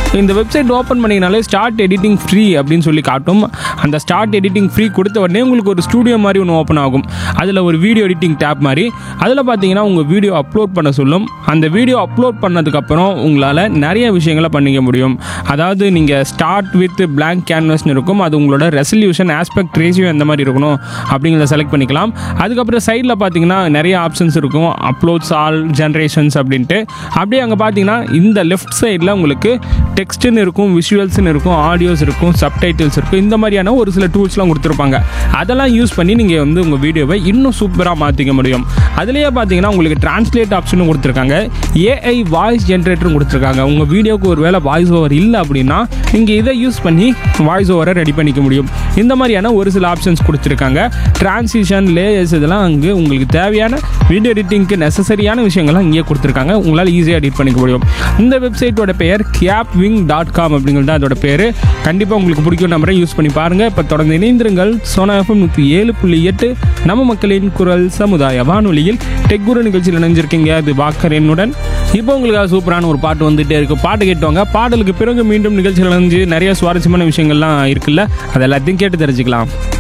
இந்த website open பண்ணிங்கனாலே start editing free அப்படின்னு சொல்லி காட்டும் அந்த ஸ்டார்ட் எடிட்டிங் ஃப்ரீ கொடுத்த உடனே உங்களுக்கு ஒரு ஸ்டூடியோ மாதிரி ஒன்று ஓப்பன் ஆகும் அதில் ஒரு வீடியோ எடிட்டிங் டேப் மாதிரி அதில் பார்த்தீங்கன்னா உங்கள் வீடியோ அப்லோட் பண்ண சொல்லும் அந்த வீடியோ அப்லோட் பண்ணதுக்கப்புறம் உங்களால் நிறைய விஷயங்களை பண்ணிக்க முடியும் அதாவது நீங்கள் ஸ்டார்ட் வித் blank கேன்வஸ்னு இருக்கும் அது உங்களோட ரெசல்யூஷன் ஆஸ்பெக்ட் ரேஷியோ எந்த மாதிரி இருக்கணும் அப்படிங்கிறத செலக்ட் பண்ணிக்கலாம் அதுக்கப்புறம் சைடில் பார்த்தீங்கன்னா நிறைய ஆப்ஷன்ஸ் இருக்கும் அப்லோட்ஸ் ஆல் ஜென்ரேஷன்ஸ் அப்படின்ட்டு அப்படியே அங்கே பார்த்தீங்கன்னா இந்த லெஃப்ட் சைடில் உங்களுக்கு டெக்ஸ்ட்டுன்னு இருக்கும் விஷுவல்ஸ்னு இருக்கும் ஆடியோஸ் இருக்கும் சப்டைட்டில்ஸ் இருக்கும் இந்த மாதிரியான ஒரு சில டூல்ஸ்லாம் கொடுத்துருப்பாங்க அதெல்லாம் யூஸ் பண்ணி நீங்கள் வந்து உங்கள் வீடியோவை இன்னும் சூப்பராக மாற்றிக்க முடியும் அதுலேயே பார்த்தீங்கன்னா உங்களுக்கு டிரான்ஸ்லேட் ஆப்ஷனும் கொடுத்துருக்காங்க ஏஐ வாய்ஸ் ஜென்ரேட்டரும் கொடுத்துருக்காங்க உங்கள் வீடியோக்கு ஒரு வேளை வாய்ஸ் ஓவர் இல்லை அப்படின்னா நீங்கள் இதை யூஸ் பண்ணி வாய்ஸ் ஓவரை ரெடி பண்ணிக்க முடியும் இந்த மாதிரியான ஒரு சில ஆப்ஷன்ஸ் கொடுத்துருக்காங்க டிரான்சிஷன் லேயர்ஸ் இதெல்லாம் அங்கே உங்களுக்கு தேவையான வீடியோ எடிட்டிங்க்கு நெசசரியான விஷயங்கள்லாம் இங்கே கொடுத்துருக்காங்க உங்களால் ஈஸியாக எடிட் பண்ணிக்க முடியும் இந்த வெப்சைட்டோட பெயர் கேப் விங் டாட் காம் அப்படிங்கிறது தான் அதோட பேர் கண்டிப்பாக உங்களுக்கு பிடிக்கும் நம்பரை யூஸ் பண்ணி பாருங்கள் இப்போ தொடர்ந்து இணைந்திருங்கள் சோனா எஃப்எம் நூற்றி ஏழு புள்ளி எட்டு நம்ம மக்களின் குரல் சமுதாய வானொலியில் டெக்குரு நிகழ்ச்சியில் இணைஞ்சிருக்கீங்க அது வாக்கர் என்னுடன் இப்போ உங்களுக்காக சூப்பரான ஒரு பாட்டு வந்துட்டே இருக்கு பாட்டு கேட்டுவாங்க பாடலுக்கு பிறகு மீண்டும் நிகழ்ச்சியில் இணைஞ்சு நிறைய சுவாரஸ்யமான விஷயங்கள்லாம் இருக்குல்ல அது எல்லாத்தையும் கேட்டு தெரிஞ்சுக்கலாம்